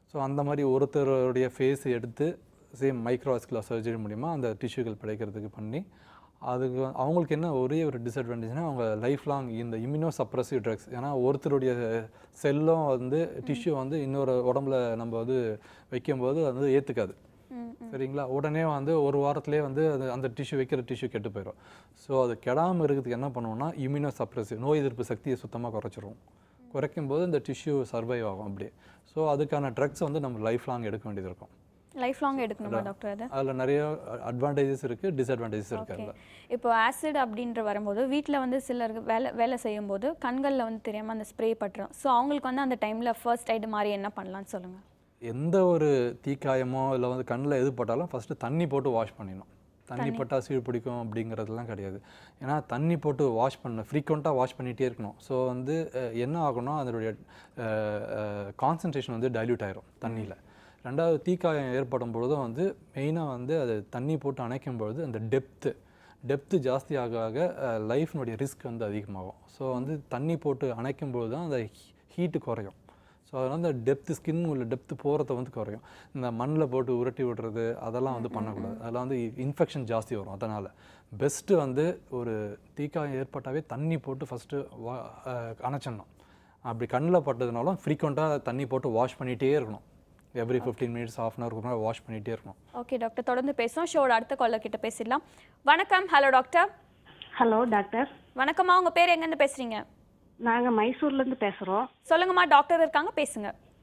ஸோ அந்த மாதிரி ஒருத்தருடைய ஃபேஸ் எடுத்து சேம் மைக்ரோவாஸ்குலர் சர்ஜரி மூலிமா அந்த டிஷ்யூகள் பிழைக்கிறதுக்கு பண்ணி அதுக்கு வந்து- அவங்களுக்கு என்ன ஒரே ஒரு டிஸ்அட்வான்டேஜ்னா அவங்க லைஃப் லாங் இந்த இம்யூனோ சப்ரஸிவ் ட்ரக்ஸ் ஏன்னா ஒருத்தருடைய செல்லும் வந்து டிஷ்யூ வந்து இன்னொரு உடம்புல நம்ம வந்து வைக்கும்போது அது வந்து ஏற்றுக்காது சரிங்களா உடனே வந்து ஒரு வாரத்திலே வந்து அது அந்த டிஷ்யூ வைக்கிற டிஷ்யூ கெட்டு போயிடும் ஸோ அது கெடாமல் இருக்கிறதுக்கு என்ன பண்ணுவோம்னா இம்யூனோ சப்ரஸிவ் நோய் எதிர்ப்பு சக்தியை சுத்தமாக குறைச்சிரும் குறைக்கும் போது இந்த டிஷ்யூ சர்வைவ் ஆகும் அப்படியே ஸோ அதுக்கான ட்ரக்ஸ் வந்து நம்ம லைஃப் லாங் எடுக்க வேண்டியது இருக்கும் லைஃப் லாங் எடுக்கணுமா டாக்டர் அது அதில் நிறைய அட்வான்டேஜஸ் இருக்குது டிஸ்அட்வான்டேஜஸ் இருக்குது ஓகே அதில் இப்போ ஆசிட் அப்படின்ற வரும்போது வீட்டில் வந்து சிலருக்கு வேலை வேலை செய்யும்போது கண்களில் வந்து தெரியாமல் அந்த ஸ்ப்ரே பட்டுரும் ஸோ அவங்களுக்கு வந்து அந்த டைமில் ஃபர்ஸ்ட் எய்டு மாதிரி என்ன பண்ணலாம்னு சொல்லுங்கள் எந்த ஒரு தீக்காயமோ இல்லை வந்து கண்ணில் எது பட்டாலும் ஃபஸ்ட்டு தண்ணி போட்டு வாஷ் பண்ணிடணும் தண்ணி பட்டால் சீழ் பிடிக்கும் அப்படிங்கிறதுலாம் கிடையாது ஏன்னா தண்ணி போட்டு வாஷ் பண்ண ஃப்ரீக்வெண்ட்டாக வாஷ் பண்ணிகிட்டே இருக்கணும் ஸோ வந்து அஹ், என்ன ஆகும்னா அதனுடைய கான்சன்ட்ரேஷன் வந்து டைல்யூட் ஆயிரும் தண்ணியில் ரெண்டாவது தீக்காயம் ஏற்படும் பொழுதும் வந்து மெயினாக வந்து அது தண்ணி போட்டு அணைக்கும் பொழுது அந்த டெப்த்து டெப்த்து ஜாஸ்தி ஆக ஆக லைஃப்னுடைய ரிஸ்க் வந்து அதிகமாகும் ஸோ வந்து தண்ணி போட்டு அணைக்கும் பொழுது தான் அந்த ஹீட்டு குறையும் ஸோ அதனால் அந்த டெப்த்து ஸ்கின் உள்ள டெப்த்து போகிறத வந்து குறையும் இந்த மண்ணில் போட்டு உருட்டி விடுறது அதெல்லாம் வந்து பண்ணக்கூடாது அதில் வந்து இன்ஃபெக்ஷன் ஜாஸ்தி வரும் அதனால் பெஸ்ட்டு வந்து ஒரு தீக்காயம் ஏற்பட்டாவே தண்ணி போட்டு ஃபஸ்ட்டு வா அணைச்சிடணும் அப்படி கண்ணில் பட்டதுனாலும் ஃப்ரீக்வெண்ட்டாக தண்ணி போட்டு வாஷ் பண்ணிகிட்டே இருக்கணும் every fifteen minutes of an ஹவருக்கு வாஷ் பண்ணிகிட்டே இருக்கணும் ஓகே டாக்டர் தொடர்ந்து பேசுவோம் ஷோட அடுத்த காலர் கிட்ட பேசிடலாம் வணக்கம் ஹலோ டாக்டர் ஹலோ டாக்டர் வணக்கம்மா உங்கள் பேர் எங்கேருந்து பேசுகிறீங்க நாங்கள் மைசூர்லேருந்து பேசுகிறோம் சொல்லுங்கம்மா டாக்டர் இருக்காங்க பேசுங்க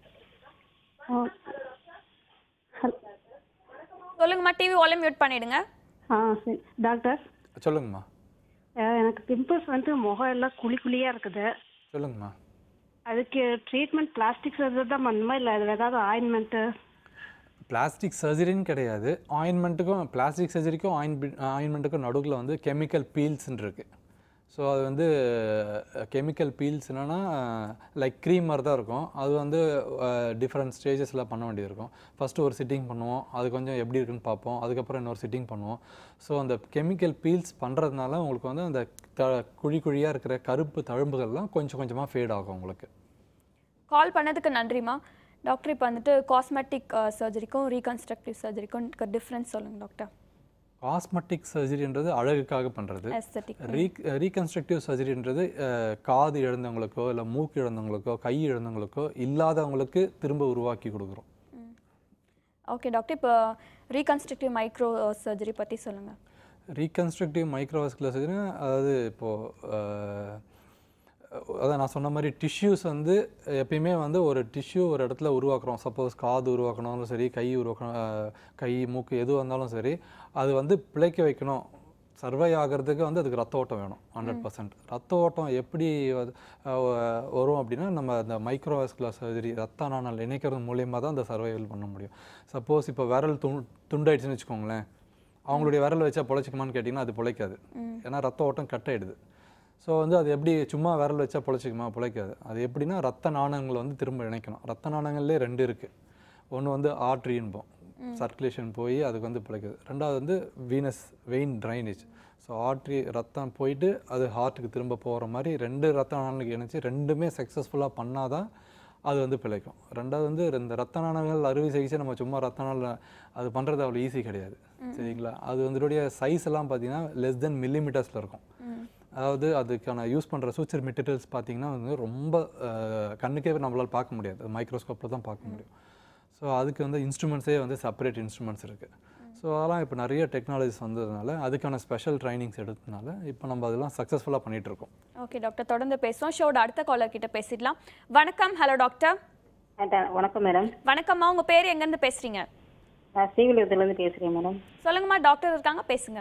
சொல்லுங்கம்மா டிவி வால்யூம் மியூட் பண்ணிடுங்க ஆ சரி டாக்டர் சொல்லுங்கம்மா அஹ், எனக்கு பிம்பிள்ஸ் வந்து முகம் எல்லாம் குழி குழியாக இருக்குது சொல்லுங்கம்மா அதுக்கு ட்ரீட்மெண்ட் பிளாஸ்டிக் சர்ஜரி தான் பண்ணுமா இல்லை அது ஏதாவது ஆயின்மெண்ட்டு பிளாஸ்டிக் சர்ஜரின்னு கிடையாது ஆயின்மெண்ட்டுக்கும் பிளாஸ்டிக் சர்ஜரிக்கும் ஆயின் ஆயின்மெண்ட்டுக்கும் நடுவில் வந்து கெமிக்கல் பீல்ஸ்ன்னு இருக்குது ஸோ அது வந்து கெமிக்கல் பீல்ஸ் என்னென்னா லைக் க்ரீம் மாதிரி தான் இருக்கும் அது வந்து டிஃப்ரெண்ட் ஸ்டேஜஸில் பண்ண வேண்டியது இருக்கும் ஃபஸ்ட்டு ஒரு சிட்டிங் பண்ணுவோம் அது கொஞ்சம் எப்படி இருக்குன்னு பார்ப்போம் அதுக்கப்புறம் இன்னொரு சிட்டிங் பண்ணுவோம் ஸோ அந்த கெமிக்கல் பீல்ஸ் பண்ணுறதுனால உங்களுக்கு வந்து அந்த த குழி குழியாக இருக்கிற கருப்பு தழும்புகள்லாம் கொஞ்சம் கொஞ்சமாக ஃபேட் ஆகும் உங்களுக்கு கால் பண்ணதுக்கு நன்றிம்மா டாக்டர் இப்போ வந்துட்டு காஸ்மெட்டிக் சர்ஜரிக்கும் ரீகன்ஸ்ட்ரக்டிவ் சர்ஜரிக்கும் டிஃப்ரென்ஸ் சொல்லுங்கள் டாக்டர் காஸ்மெட்டிக் சர்ஜரின்றது அழகுக்காக பண்ணுறது Aesthetic. ரீ ரீகன்ஸ்ட்ரக்டிவ் சர்ஜரின்றது அஹ், காது இழந்தவங்களுக்கோ இல்லை மூக்கு இழந்தவங்களுக்கோ கை இழந்தவங்களுக்கோ இல்லாதவங்களுக்கு திரும்ப உருவாக்கி கொடுக்குறோம் ஓகே டாக்டர் இப்போ ரீகன்ஸ்ட்ரக்டிவ் மைக்ரோ சர்ஜரி பற்றி சொல்லுங்கள் ரீகன்ஸ்ட்ரக்டிவ் மைக்ரோவாஸ்குலர் சர்ஜரி அதாவது இப்போது அதான் நான் சொன்ன மாதிரி டிஷ்யூஸ் வந்து எப்பயுமே வந்து ஒரு டிஷ்யூ ஒரு இடத்துல உருவாக்குறோம் சப்போஸ் காது உருவாக்கணும்னாலும் சரி கை உருவாக்கணும் அஹ், கை மூக்கு எது வந்தாலும் சரி அது வந்து பிழைக்க வைக்கணும் சர்வை ஆகிறதுக்கு வந்து அதுக்கு ரத்த ஓட்டம் வேணும் ஹண்ட்ரட் பர்சன்ட் ரத்த ஓட்டம் எப்படி வந்து, அஹ், வரும் அப்படின்னா நம்ம அந்த மைக்ரோவாஸ்குலர் சர்ஜரி ரத்த நாணல் இணைக்கிறது மூலியமாக தான் அந்த சர்வைவல் பண்ண முடியும் சப்போஸ் இப்போ விரல் துண் துண்டாயிடுச்சுன்னு வச்சுக்கோங்களேன் அவங்களுடைய விரல் வச்சா பொழைச்சிக்குமான்னு கேட்டிங்கன்னா அது பொழைக்காது ஏன்னா ரத்த ஓட்டம் கட் ஆயிடுது ஸோ வந்து அது எப்படி சும்மா விரல் வச்சா பொழைச்சிக்குமா பொழைக்காது அது எப்படின்னா ரத்த நாணங்களை வந்து திரும்ப இணைக்கணும் ரத்த நாணங்கள்லேயே ரெண்டு இருக்குது ஒன்று வந்து ஆர்ட்ரின்போம் சர்க்குலேஷன் போய் அதுக்கு வந்து பிழைக்குது ரெண்டாவது வந்து venous vein drainage so artery ரத்தம் போயிட்டு அது ஹார்ட்டுக்கு திரும்ப போகிற மாதிரி ரெண்டு ரத்த நாணங்களுக்கு இணைச்சு ரெண்டுமே சக்ஸஸ்ஃபுல்லாக பண்ணாதான் அது வந்து பிழைக்கும் ரெண்டாவது வந்து இந்த ரத்த நாணங்கள் அறுவை சிகிச்சை நம்ம சும்மா ரத்த நாள் அது பண்ணுறது அவ்வளோ ஈஸி கிடையாது சரிங்களா அது வந்துடைய சைஸ் எல்லாம் பார்த்தீங்கன்னா லெஸ் தென் மில்லிமீட்டர்ஸில் இருக்கும் அதாவது அதுக்கான யூஸ் பண்ணுற சூச்சர் மெட்டீரியல்ஸ் பார்த்தீங்கன்னா வந்து ரொம்ப அஹ், கண்ணுக்கே நம்மளால் பார்க்க முடியாது மைக்ரோஸ்கோப்பில் தான் பார்க்க முடியும் ஸோ அதுக்கு வந்து இன்ஸ்ட்ருமெண்ட்ஸே வந்து செப்பரேட் இன்ஸ்ட்ருமெண்ட்ஸ் இருக்குது ஸோ அதெல்லாம் இப்போ நிறைய டெக்னாலஜிஸ் வந்ததுனால அதுக்கான ஸ்பெஷல் ட்ரைனிங்ஸ் எடுத்ததுனால இப்போ நம்ம அதெல்லாம் சக்ஸஸ்ஃபுல்லாக பண்ணிகிட்டு இருக்கோம் ஓகே டாக்டர் தொடர்ந்து பேசுவோம் ஷோட அடுத்த காலர் கிட்ட பேசிடலாம் வணக்கம் ஹலோ டாக்டர் அதான், வணக்கம் மேடம் வணக்கம்மா உங்கள் பேர் எங்கேருந்து பேசுகிறீங்க நான் ஸ்ரீவில்லிபுரத்துலேருந்து பேசுகிறேன் மேடம் சொல்லுங்கம்மா டாக்டர் இருக்காங்க பேசுங்க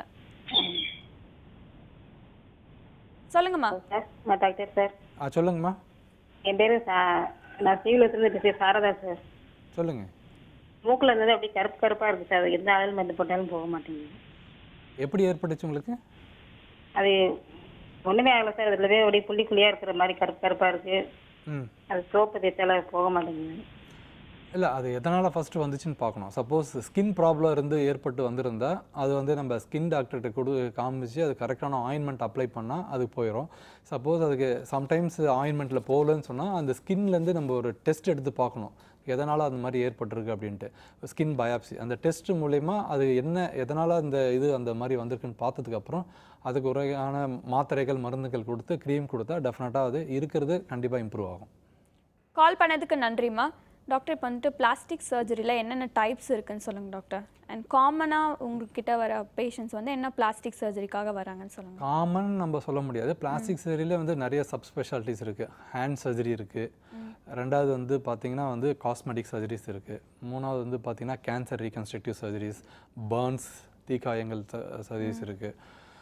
சொல்லுங்கம்மா சார் நான் டாக்டர் சார் ஆ சொல்லுங்கம்மா என் பேர் சா நான் ஸ்ரீவில்லிபுரத்துலேருந்து பேசுகிறேன் சாரதா சார் சொல்லுங்கள் மூக்கில் இருந்தது அப்படியே கருப்பு கருப்பாக இருக்குது சார் எந்த ஆயில் மருந்து போட்டாலும் போக மாட்டேங்குது எப்படி ஏற்பட்டுச்சு உங்களுக்கு அது ஒன்றுமே ஆகலை சார் அதில் அப்படியே புள்ளி புள்ளியாக இருக்கிற மாதிரி கருப்பு கருப்பாக இருக்குது ம் அது சோப்பு தேய்ச்சால போக மாட்டேங்குது இல்லை அது எதனால் ஃபஸ்ட்டு வந்துச்சுன்னு பார்க்கணும் சப்போஸ் ஸ்கின் ப்ராப்ளம் இருந்து ஏற்பட்டு வந்திருந்தா அது வந்து நம்ம ஸ்கின் டாக்டர்கிட்ட கொடு காமிச்சு அது கரெக்டான ஆயின்மெண்ட் அப்ளை பண்ணால் அது போயிடும் சப்போஸ் அதுக்கு சம்டைம்ஸ் ஆயின்மெண்ட்டில் போகலன்னு சொன்னால் அந்த ஸ்கின்லேருந்து நம்ம ஒரு டெஸ்ட் எடுத்து பார்க்கணும் எதனால் அந்த மாதிரி ஏற்பட்டிருக்கு அப்படின்ட்டு ஸ்கின் பயாப்சி அந்த டெஸ்ட் மூலயமா அது என்ன எதனால் அந்த இது அந்த மாதிரி வந்திருக்குன்னு பார்த்ததுக்கப்புறம் அதுக்கு உரையான மாத்திரைகள் மருந்துகள் கொடுத்து க்ரீம் கொடுத்தா டெஃபினட்டாக அது இருக்கிறது கண்டிப்பாக இம்ப்ரூவ் ஆகும் கால் பண்ணதுக்கு நன்றிம்மா டாக்டர் இப்போ வந்துட்டு பிளாஸ்டிக் சர்ஜரியில் என்னென்ன டைப்ஸ் இருக்குன்னு சொல்லுங்கள் டாக்டர் அண்ட் காமனாக உங்ககிட்ட வர பேஷண்ட்ஸ் வந்து என்ன பிளாஸ்டிக் சர்ஜரிக்காக வராங்கன்னு சொல்லுங்கள் காமன் நம்ம சொல்ல முடியாது பிளாஸ்டிக் சர்ஜரியில் வந்து நிறைய சப் ஸ்பெஷாலிட்டிஸ் இருக்குது ஹேண்ட் சர்ஜரி இருக்குது ரெண்டாவது வந்து பார்த்தீங்கன்னா வந்து காஸ்மெட்டிக் சர்ஜரிஸ் இருக்குது மூணாவது வந்து பார்த்தீங்கன்னா கேன்சர் ரீகன்ஸ்ட்ரக்டிவ் சர்ஜரிஸ் பர்ன்ஸ் தீக்காயங்கள் சர்ஜரிஸ் இருக்குது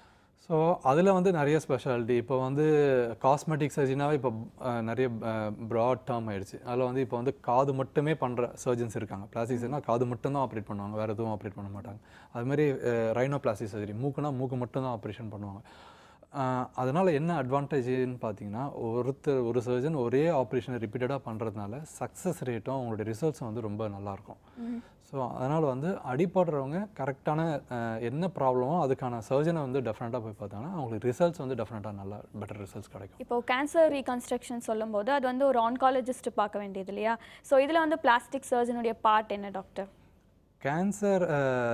ஸோ அதில் வந்து நிறைய ஸ்பெஷாலிட்டி இப்போ வந்து காஸ்மெட்டிக் சர்ஜரினாவே இப்போ அஹ், நிறைய ப்ராட் டேர்ம் ஆயிடுச்சு அதில் வந்து இப்போ வந்து காது மட்டுமே பண்ணுற சர்ஜன்ஸ் இருக்காங்க பிளாஸ்டிக் சர்ஜரினா காது மட்டும்தான் ஆப்ரேட் பண்ணுவாங்க வேறு எதுவும் ஆப்ரேட் பண்ண மாட்டாங்க அது மாதிரி ரைனோ பிளாஸ்டிக் சர்ஜரி மூக்குனா மூக்கு மட்டும்தான் ஆப்ரேஷன் பண்ணுவாங்க ஆஹ் அதனால என்ன அட்வான்டேஜ்னு பார்த்தீங்கன்னா ஒருத்தர் ஒரு சர்ஜன் ஒரே ஆப்ரேஷனை ரிப்பீட்டடாக பண்ணுறதுனால சக்ஸஸ் ரேட்டும் அவங்களுடைய ரிசல்ட்ஸும் வந்து ரொம்ப நல்லாயிருக்கும் ஸோ அதனால் வந்து அடிபடுறவங்க கரெக்டான என்ன ப்ராப்ளமோ அதுக்கான சர்ஜனை வந்து டெஃபினட்டாக போய் பார்த்தாங்கன்னா அவங்களுக்கு ரிசல்ட்ஸ் வந்து டெஃபினட்டாக நல்லா பெட்டர் ரிசல்ட்ஸ் கிடைக்கும் இப்போ கேன்சர் ரீகன்ஸ்ட்ரக்ஷன் சொல்லும்போது அது வந்து ஒரு ஆன்காலஜிஸ்ட் பார்க்க வேண்டியது இல்லையா ஸோ இதில் வந்து பிளாஸ்டிக் சர்ஜனுடைய பார்ட் என்ன டாக்டர் கேன்சர்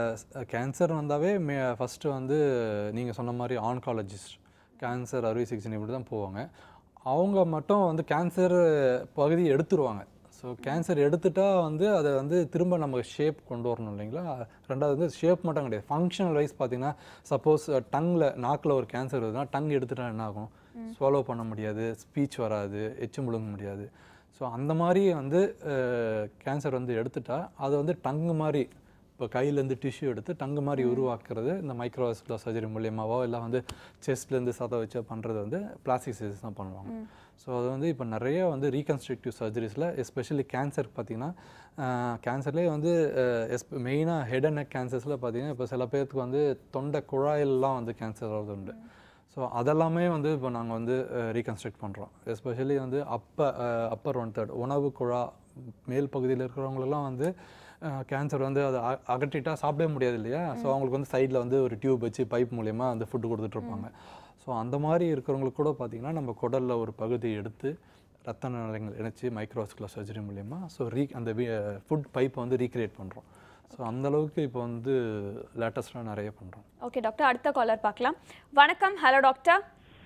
கேன்சர் வந்தாவே மே ஃபஸ்ட்டு வந்து நீங்கள் சொன்ன மாதிரி ஆன்காலஜிஸ்ட் கேன்சர் அறுவை சிகிச்சை இப்படி தான் போவாங்க அவங்க மட்டும் வந்து கேன்சர் பகுதி எடுத்துருவாங்க ஸோ கேன்சர் எடுத்துட்டா வந்து அதை வந்து திரும்ப நம்ம ஷேப் கொண்டு வரணும் இல்லைங்களா ரெண்டாவது வந்து ஷேப் மட்டும் கிடையாது ஃபங்க்ஷனல் வைஸ் பார்த்தீங்கன்னா சப்போஸ் டங்கில் நாக்கில் ஒரு கேன்சர் வருதுன்னா டங் எடுத்துட்டா என்ன ஆகும் ஸ்வாலோ பண்ண முடியாது ஸ்பீச் வராது எச்சு முழுங்க முடியாது ஸோ அந்த மாதிரி வந்து கேன்சர் வந்து எடுத்துட்டா அதை வந்து டங்கு மாதிரி இப்போ கையிலேருந்து டிஷ்யூ எடுத்து டங்கு மாதிரி உருவாக்குறது இந்த மைக்ரோவாஸ்குலர் சர்ஜரி மூலியமாவோ இல்லை வந்து செஸ்ட்லேருந்து சதை வச்சோ பண்ணுறது வந்து பிளாஸ்டிக் சர்ஜரிஸ் தான் பண்ணுவாங்க ஸோ அது வந்து இப்போ நிறைய வந்து ரீகன்ஸ்ட்ரக்டிவ் சர்ஜரிஸில் எஸ்பெஷலி கேன்சர் பார்த்தீங்கன்னா கேன்சர்லேயே வந்து எஸ் மெயினாக ஹெட் அண்ட் நெக் கேன்சர்ஸில் பார்த்தீங்கன்னா இப்போ சில பேர்த்துக்கு வந்து தொண்டை குழாயிலெலாம் வந்து கேன்சர் வரது உண்டு ஸோ அதெல்லாமே வந்து இப்போ நாங்கள் வந்து ரீகன்ஸ்ட்ரக்ட் பண்ணுறோம் எஸ்பெஷலி வந்து அப்ப அப்பர் ஒன் தேர்ட் உணவு குழா மேல் பகுதியில் இருக்கிறவங்களெல்லாம் வந்து கேன்சர் வந்து அதை அ- அகற்றிட்டா சாப்பிடவே முடியாது இல்லையா ஸோ அவங்களுக்கு வந்து சைடில் வந்து ஒரு டியூப் வச்சு பைப் மூலயமா வந்து ஃபுட்டு கொடுத்துட்ருப்பாங்க ஸோ அந்த மாதிரி இருக்கிறவங்களுக்கு கூட பார்த்திங்கன்னா நம்ம குடலில் ஒரு பகுதி எடுத்து ரத்த நிலையங்கள் இணைச்சி மைக்ரோஸ்குலர் சர்ஜரி மூலயமா ஸோ ரீ அந்த ஃபுட் பைப்பை வந்து ரீக்ரியேட் பண்ணுறோம் ஸோ அந்த அளவுக்கு இப்போ வந்து லேட்டஸ்ட்டாக நிறைய பண்ணுறோம் ஓகே டாக்டர் அடுத்த காலர் பார்க்கலாம் வணக்கம் ஹலோ டாக்டர்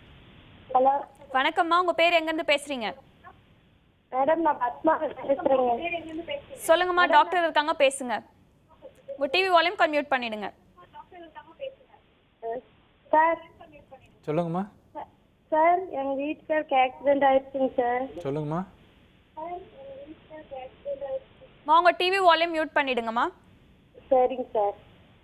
ஹலோ வணக்கம்மா உங்கள் பேர் எங்கேருந்து பேசுகிறீங்க மேடம் நான் பத்மா பேசுறேங்க சொல்லுங்கம்மா டாக்டர் இருக்காங்க பேசுங்க உங்கள் டிவி வால்யூம் கன்மியூட் பண்ணிடுங்க சார் சொல்லுங்கம்மா சார் எங்க வீட்டுக்காருக்கு ஆக்சிடென்ட் ஆயிடுச்சுங்க சார் சொல்லுங்கம்மா மா உங்கள் டிவி வால்யூம் மியூட் பண்ணிடுங்கம்மா சரிங்க சார்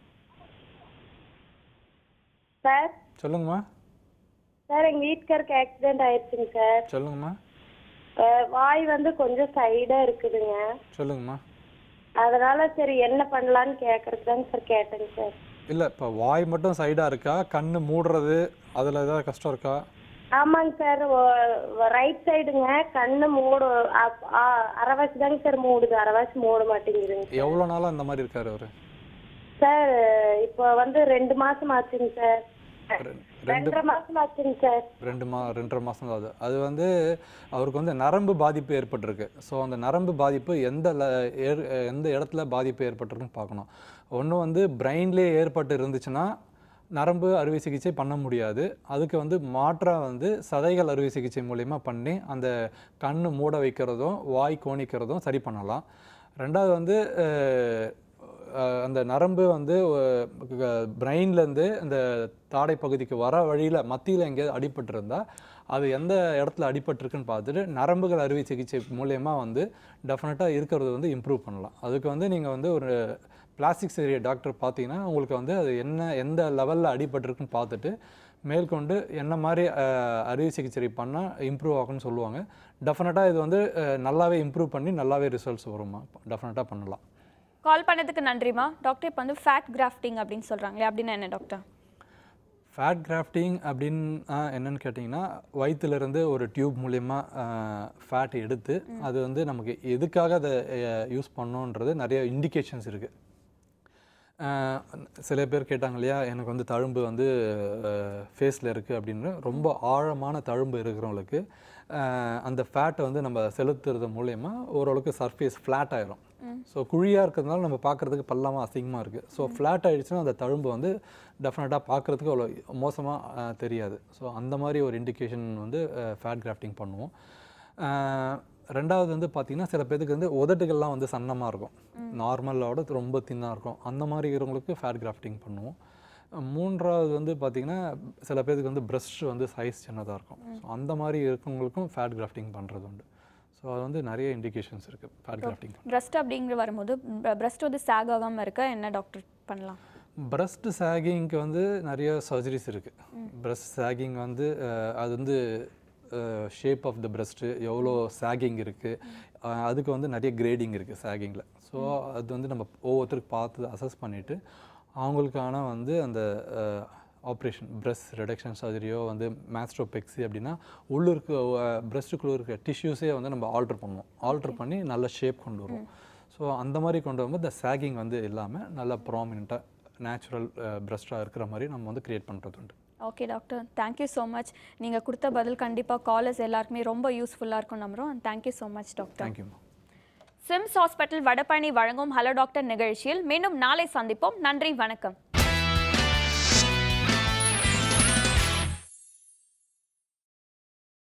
சார் சொல்லுங்கம்மா சார் எங்க வீட்டுக்காருக்கு ஆக்சிடென்ட் ஆயிடுச்சுங்க சார் சொல்லுங்கம்மா அஹ், வாய் வந்து கொஞ்சம் சைடா இருக்குதுங்க சொல்லுங்கம்மா அதனால சரி என்ன பண்ணலான்னு கேட்கறதுக்கு தாங்க சார் கேட்டேங்க சார் இல்லை இப்போ வாய் மட்டும் சைடாக இருக்கா கண்ணு மூடுறது அதில் ஏதாவது கஷ்டம் இருக்கா ஆமாங்க சார் ரைட் சைடுங்க கண்ணு மூடு அப்- ஆ, அரைவாசி தாங்க சார் மூடுது அரைவாசி மூட மாட்டேங்குதுங்க எவ்வளோ நாளாக இந்த மாதிரி இருக்காரு அவர் சார் இப்போ வந்து ரெண்டு மாசம் ஆச்சுங்க சார் ரெண்டரை மாசம் ஆச்சுங்க சார் ரெண்டு மா ரெண்டரை மாதம் தான் ஆகுது அது வந்து அவருக்கு வந்து நரம்பு பாதிப்பு ஏற்பட்டிருக்கு ஸோ அந்த நரம்பு பாதிப்பு எந்த ல- ஏற்- எந்த இடத்துல பாதிப்பு ஏற்பட்டிருக்குன்னு பார்க்கணும் ஒன்று வந்து பிரெயின்லேயே ஏற்பட்டு இருந்துச்சுன்னா நரம்பு அறுவை சிகிச்சை பண்ண முடியாது அதுக்கு வந்து மாற்றாக வந்து சதைகள் அறுவை சிகிச்சை மூலயமா பண்ணி அந்த கண்ணு மூட வைக்கிறதும் வாய் கோணிக்கிறதும் சரி பண்ணலாம் ரெண்டாவது வந்து அஹ், அஹ், அந்த நரம்பு வந்து பிரெயின்லேருந்து அந்த தாடை பகுதிக்கு வர வழியில் மத்தியில் எங்கேயாவது அடிபட்டிருந்தா அது எந்த இடத்துல அடிபட்டிருக்குன்னு பார்த்துட்டு நரம்புகள் அறுவை சிகிச்சை மூலயமா வந்து டெஃபினட்டாக இருக்கிறது வந்து இம்ப்ரூவ் பண்ணலாம் அதுக்கு வந்து நீங்கள் வந்து ஒரு பிளாஸ்டிக் சர்ஜரி டாக்டர் பார்த்தீங்கன்னா உங்களுக்கு வந்து அது என்ன எந்த லெவலில் அடிபட்டிருக்குன்னு பார்த்துட்டு மேற்கொண்டு என்ன மாதிரி அஹ், அறுவை சிகிச்சை பண்ணால் இம்ப்ரூவ் ஆகும்னு சொல்லுவாங்க டெஃபினட்டாக இது வந்து அஹ், நல்லாவே இம்ப்ரூவ் பண்ணி நல்லாவே ரிசல்ட்ஸ் வருமா டெஃபினட்டாக பண்ணலாம் கால் பண்ணதுக்கு நன்றிம்மா டாக்டர் இப்போ வந்து ஃபேட் கிராஃப்டிங் அப்படின்னு சொல்கிறாங்களே அப்படின்னா என்ன டாக்டர் ஃபேட் கிராஃப்டிங் அப்படின்னு என்னன்னு கேட்டிங்கன்னா வயிற்றுலேருந்து ஒரு டியூப் மூலயமா ஃபேட் எடுத்து அது வந்து நமக்கு எதுக்காக அதை யூஸ் பண்ணோன்றது நிறைய இண்டிகேஷன்ஸ் இருக்குது சில பேர் கேட்டாங்க இல்லையா எனக்கு வந்து தழும்பு வந்து ஃபேஸில் இருக்குது அப்படின்னு ரொம்ப ஆழமான தழும்பு இருக்கிறவங்களுக்கு அஹ், அந்த ஃபேட்டை வந்து நம்ம செலுத்துறது மூலயமா ஓரளவுக்கு சர்ஃபேஸ் ஃப்ளாட் ஆயிரும் ஸோ குழியாக இருக்கிறதுனால நம்ம பார்க்குறதுக்கு பள்ளமாக அசிங்கமாக இருக்குது ஸோ ஃப்ளாட் ஆயிடுச்சுன்னா அந்த தழும்பு வந்து டெஃபினட்டாக பார்க்குறதுக்கு அவ்வளோ மோசமாக தெரியாது ஸோ அந்த மாதிரி ஒரு இண்டிகேஷன் வந்து ஃபேட் கிராஃப்டிங் பண்ணுவோம் அஹ், ரெண்டாவது வந்து பார்த்திங்கன்னா சில பேருக்கு வந்து உதட்டுகள்லாம் வந்து சன்னமாக இருக்கும் நார்மலோட ரொம்ப தின்னாக இருக்கும் அந்த மாதிரி இருக்கிறவங்களுக்கு ஃபேட் கிராஃப்டிங் பண்ணுவோம் அஹ் மூன்றாவது வந்து பார்த்திங்கன்னா சில பேருக்கு வந்து பிரஸ்ட் வந்து சைஸ் சின்னதாக இருக்கும் ஸோ அந்த மாதிரி இருக்கவங்களுக்கும் ஃபேட் கிராஃப்டிங் பண்ணுறது உண்டு ஸோ அது வந்து நிறைய இண்டிகேஷன்ஸ் இருக்குது ஃபேட் கிராஃப்டிங் பிரஸ்ட் அப்படிங்கிற வரும்போது பிரஸ்ட் வந்து சேக் ஆகாமல் இருக்க என்ன டாக்டர் பண்ணலாம் பிரஸ்ட் சாகிங்க்கு வந்து நிறைய சர்ஜரிஸ் இருக்குது பிரஸ்ட் சாகிங் வந்து அஹ், அது வந்து ஷேப் ஆஃப் த பிரஸ்ட்டு எவ்வளோ சாகிங் இருக்குது அதுக்கு வந்து நிறைய கிரேடிங் இருக்குது சாகிங்கில் ஸோ அது வந்து நம்ம ஒவ்வொருத்தருக்கு பார்த்து அசஸ் பண்ணிவிட்டு அவங்களுக்கான வந்து அந்த ஆப்ரேஷன் பிரஸ்ட் ரிடக்ஷன் சர்ஜரியோ வந்து மேஸ்ட்ரோபெக்ஸி அப்படின்னா உள்ளிருக்க பிரஸ்ட்டுக்குள்ளே இருக்க டிஷ்யூஸே வந்து நம்ம ஆல்டர் பண்ணுவோம் ஆல்டர் பண்ணி நல்ல ஷேப் கொண்டு வருவோம் ஸோ அந்த மாதிரி கொண்டு வரும்போது இந்த சாகிங் வந்து இல்லாமல் நல்ல ப்ராமினெண்ட்டாக நேச்சுரல் பிரஸ்ட்டாக இருக்கிற மாதிரி நம்ம வந்து க்ரியேட் பண்ணுறது உண்டு okay doctor thank you so much நீங்கள் கொடுத்த பதில் கண்டிப்பாக காலர்ஸ் எல்லாருக்குமே ரொம்ப யூஸ்ஃபுல்லாக இருக்கும் நம்புகிறோம் தேங்க்யூ ஸோ மச் டாக்டர் தேங்க்யூம்மா சிம்ஸ் ஹாஸ்பிட்டல் வடபழனி வழங்கும் ஹலோ டாக்டர் நிகழ்ச்சியில் மீண்டும் நாளை சந்திப்போம் நன்றி வணக்கம்